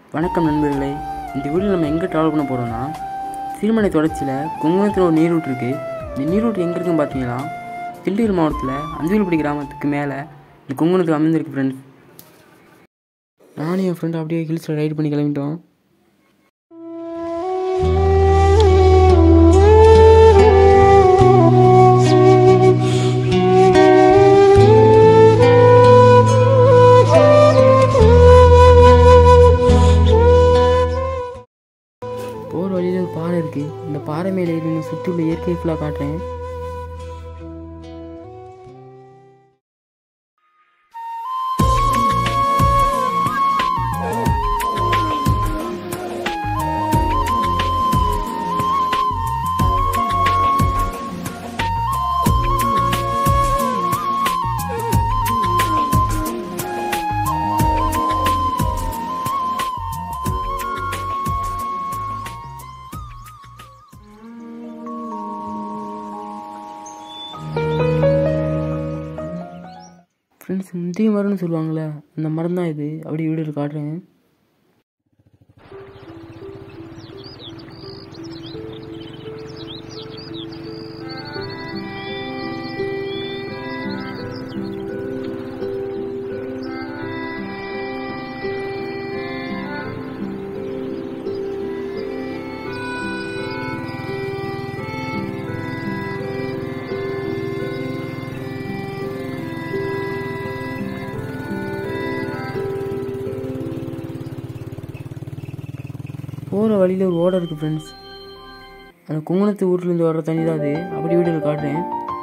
வணக்கம் நண்பர்களே இந்த வீடியோ நம்ம எங்கே ட்ராவல் பண்ண போகிறோம்னா சீர்மலை தொடர்ச்சியில் குங்குமத்தில் ஒரு நீரூட் இருக்குது இந்த நீரூட் எங்கே இருக்குன்னு பார்த்தீங்கன்னா திண்டுக்கல் மாவட்டத்தில் அந்திவில்படி கிராமத்துக்கு மேலே இந்த குங்குமத்தில் அமைந்திருக்கு ஃப்ரெண்ட்ஸ் நானும் என் ஃப்ரெண்டு அப்படியே ஹில்ஸில் ரைடு பண்ணி கிளம்பிட்டோம் போகிற வழியில் ஒரு பாறை இருக்குது இந்த பாறை மேலே இருந்து சுற்றி உள்ள இயற்கை ஃபுல்லாக காட்டுறேன் ஃப்ரெண்ட்ஸ் முந்திய மரம்னு சொல்லுவாங்கள்ல அந்த மரம் தான் இது அப்படியே வீடியோ காட்டுறேன் போகிற வழியில் ஒரு ஓடை இருக்குது ஃப்ரெண்ட்ஸ் அந்த குங்குணத்து ஊர்லேருந்து வர்ற தண்ணி தான் அது அப்படி வீடியோவில் காட்டுறேன்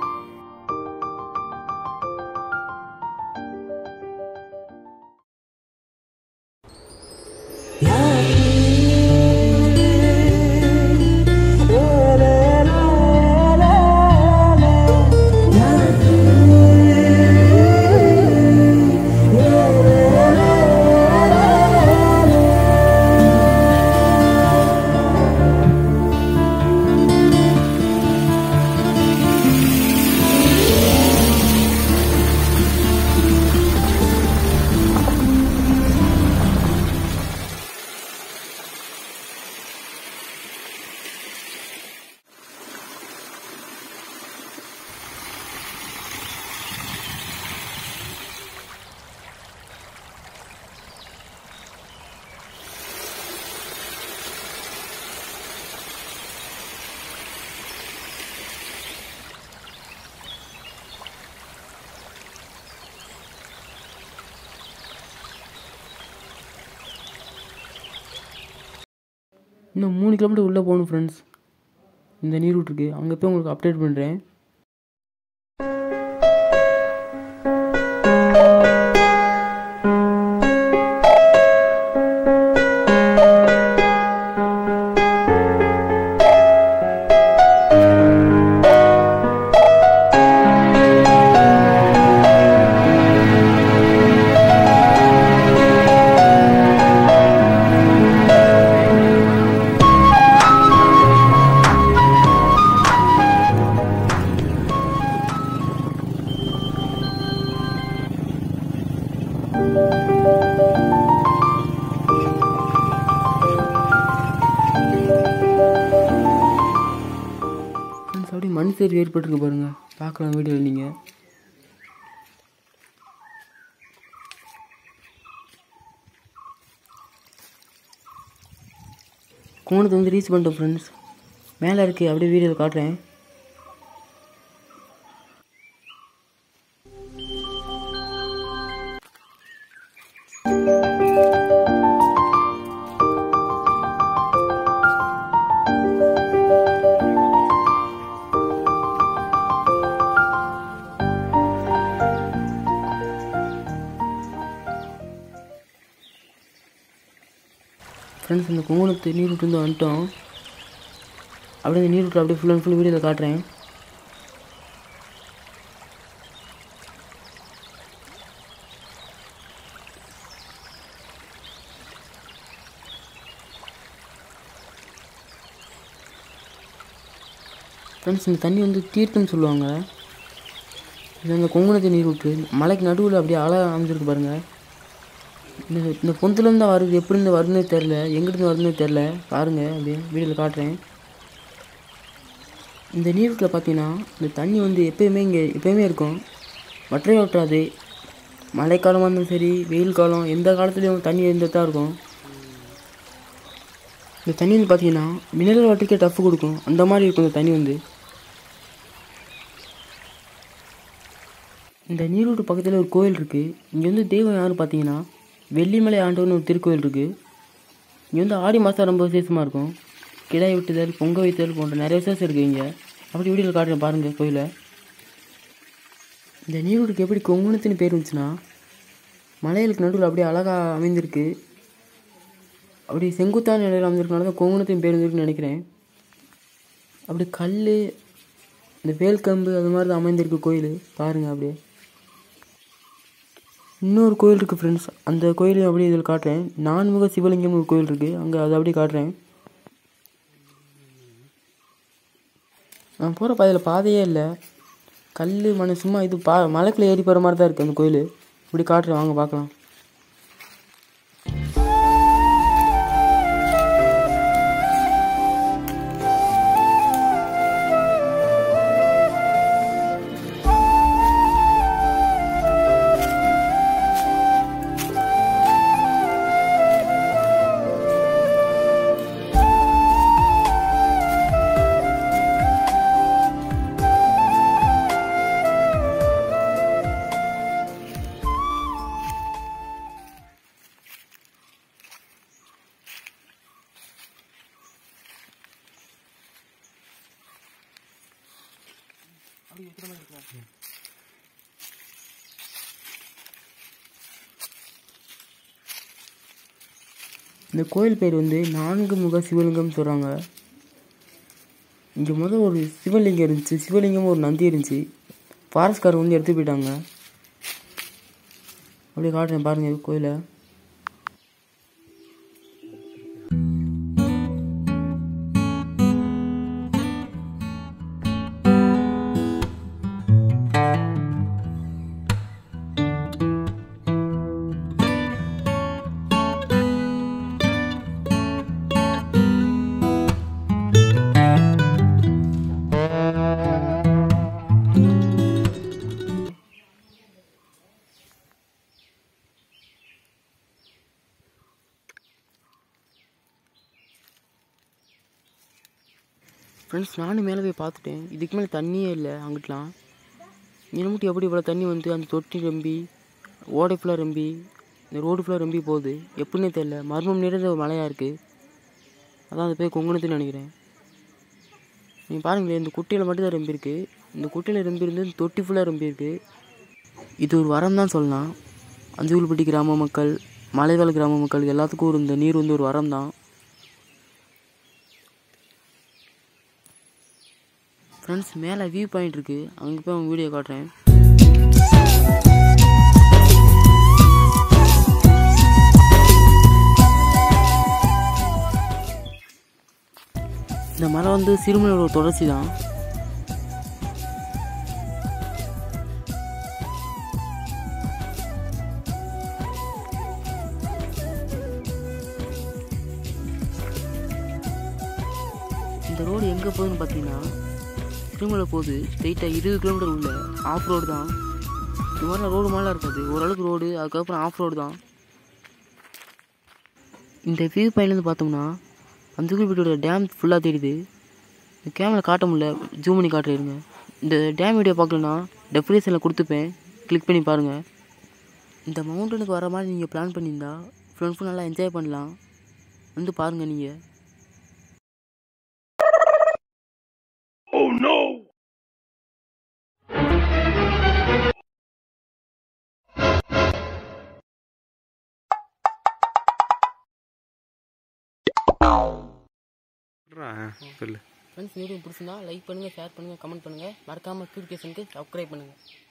இன்னும் மூணு கிலோமீட்டர் உள்ளே போகணும் ஃப்ரெண்ட்ஸ் இந்த நீரூட் இருக்குது அங்கே போய் உங்களுக்கு அப்டேட் பண்ணுறேன் ஃப்ரெண்ட்ஸ் அப்படியே மண் சரிவு ஏற்பட்டிருக்கு பாருங்கள் பார்க்கலாம் வீடியோவில் நீங்கள் கோணத்தை வந்து ரீச் பண்ணிட்டோம் ஃப்ரெண்ட்ஸ் மேலே இருக்குது அப்படியே வீடியோவில் காட்டுறேன் ஃப்ரெண்ட்ஸ் இந்த குங்குணத்து நீர் விட்டு வந்து வந்துட்டோம் அப்படியே இந்த நீர் விட்டு அப்படியே ஃபுல் அண்ட் ஃபுல் வீடியோவில் காட்டுறேன் ஃப்ரெண்ட்ஸ் இந்த தண்ணி வந்து தீர்த்தம்னு சொல்லுவாங்க இது அந்த கொங்குணத்து நீர் விட்டு மலைக்கு நடுவில் அப்படியே அலை அமைஞ்சிருக்கு பாருங்கள் இந்த இந்த பொந்துலேருந்து தான் வருது எப்படி இருந்து வருதுன்னே தெரில எங்கிருந்து வருதுன்னே தெரில பாருங்கள் அப்படியே வீடியோவில் காட்டுறேன் இந்த நீரூட்டில் பார்த்தீங்கன்னா இந்த தண்ணி வந்து எப்பயுமே இங்கே எப்பயுமே இருக்கும் வற்றவே வற்றாது மழைக்காலமாக இருந்தாலும் சரி வெயில் காலம் எந்த காலத்துலேயும் தண்ணி இருந்துட்டு தான் இருக்கும் இந்த தண்ணி வந்து பார்த்தீங்கன்னா மினரல் வாட்டருக்கே டஃப் கொடுக்கும் அந்த மாதிரி இருக்கும் இந்த தண்ணி வந்து இந்த நீரூட்டு பக்கத்தில் ஒரு கோயில் இருக்குது இங்கே வந்து தெய்வம் யாருன்னு பார்த்தீங்கன்னா வெள்ளிமலை ஆண்டவர்னு ஒரு திருக்கோயில் இருக்குது இங்கே வந்து ஆடி மாதம் ரொம்ப விசேஷமாக இருக்கும் கிடாய் வெட்டுதல் பொங்க வைத்தல் போன்ற நிறைய விசேஷம் இருக்குது இங்கே அப்படி வீடியோவில் காட்டுறேன் பாருங்கள் கோயிலை இந்த நீரூட்டுக்கு எப்படி கொங்குனத்துன்னு பேர் வந்துச்சுன்னா மலைகளுக்கு நடுவில் அப்படியே அழகாக அமைந்திருக்கு அப்படி செங்குத்தான நிலையில் அமைந்திருக்கனால தான் கொங்குனத்தின் பேர் வந்திருக்குன்னு நினைக்கிறேன் அப்படி கல் இந்த வேல்கம்பு அது மாதிரி தான் அமைந்திருக்கு கோயில் பாருங்கள் அப்படியே இன்னொரு கோயில் இருக்குது ஃப்ரெண்ட்ஸ் அந்த கோயிலையும் அப்படியே இதில் காட்டுறேன் நான்முக சிவலிங்கம்னு ஒரு கோயில் இருக்குது அங்கே அதை அப்படியே காட்டுறேன் நான் போகிற பாதையில் பாதையே இல்லை கல் மண் சும்மா இது பா மலைக்குள்ளே ஏறி போகிற மாதிரி தான் இருக்குது அந்த கோயில் இப்படி காட்டுறேன் வாங்க பார்க்கலாம் இந்த கோயில் பேர் வந்து நான்கு முக சிவலிங்கம்னு சொல்கிறாங்க இங்கே முதல் ஒரு சிவலிங்கம் இருந்துச்சு சிவலிங்கம் ஒரு நந்தி இருந்துச்சு ஃபாரஸ்ட்காரர் வந்து எடுத்து போயிட்டாங்க அப்படியே காட்டுறேன் பாருங்கள் கோயிலை ஃப்ரெண்ட்ஸ் நானும் மேலே போய் பார்த்துட்டேன் இதுக்கு மேலே தண்ணியே இல்லை அங்கிட்டலாம் இங்கே மட்டும் எப்படி இவ்வளோ தண்ணி வந்து அந்த தொட்டி ரொம்பி ஓடை ஃபுல்லாக ரொம்பி இந்த ரோடு ஃபுல்லாக ரொம்பி போகுது எப்படின்னே தெரில மர்மம் நிறைந்த ஒரு மலையாக இருக்குது அதான் அது போய் கொங்குனத்துன்னு நினைக்கிறேன் நீங்கள் பாருங்களேன் இந்த குட்டையில் மட்டும் தான் ரொம்பியிருக்கு இந்த குட்டையில் ரொம்பி இருந்து இந்த தொட்டி ஃபுல்லாக ரொம்பியிருக்கு இது ஒரு வரம் தான் சொல்லலாம் அஞ்சுகுல்பட்டி கிராம மக்கள் மலைவாழ் கிராம மக்கள் எல்லாத்துக்கும் ஒரு இந்த நீர் வந்து ஒரு வரம் தான் ஃப்ரெண்ட்ஸ் மேலே வியூ பாயிண்ட் இருக்குது அங்கே போய் அவங்க வீடியோ காட்டுறேன் இந்த மலை வந்து சிறுமலையோட ஒரு தொடர்ச்சி தான் இந்த ரோடு எங்கே போகுதுன்னு பார்த்தீங்கன்னா திருமலை போகுது ஸ்ட்ரெயிட்டாக இருபது கிலோமீட்டர் உள்ள ஆஃப் ரோடு தான் இந்த மாதிரி ரோடு மாதிரிலாம் இருக்காது ஓரளவுக்கு ரோடு அதுக்கப்புறம் ஆஃப் ரோடு தான் இந்த வியூ பாயிண்ட்லேருந்து பார்த்தோம்னா அந்துகுல்பேட்டோட டேம் ஃபுல்லாக தெரியுது இந்த கேமரா காட்ட முடியல ஜூம் பண்ணி காட்டுறேங்க இந்த டேம் வீடியோ பார்க்கலன்னா டெஃபினேஷனில் கொடுத்துப்பேன் கிளிக் பண்ணி பாருங்கள் இந்த மவுண்டனுக்கு வர மாதிரி நீங்கள் பிளான் பண்ணியிருந்தா ஃப்ரெண்ட் ஃபுல் நல்லா என்ஜாய் பண்ணலாம் வந்து பாருங்கள் நீங்கள் சொல்லு ஃப்ரெண்ட்ஸ் வீடியோ பிடிச்சிருந்தா லைக் பண்ணுங்கள் ஷேர் பண்ணுங்கள் கமெண்ட் பண்ணுங்கள் மறக்காமல் கியூரிகேஷனுக்கு சப்ஸ்கிரைப் பண்ணுங்கள்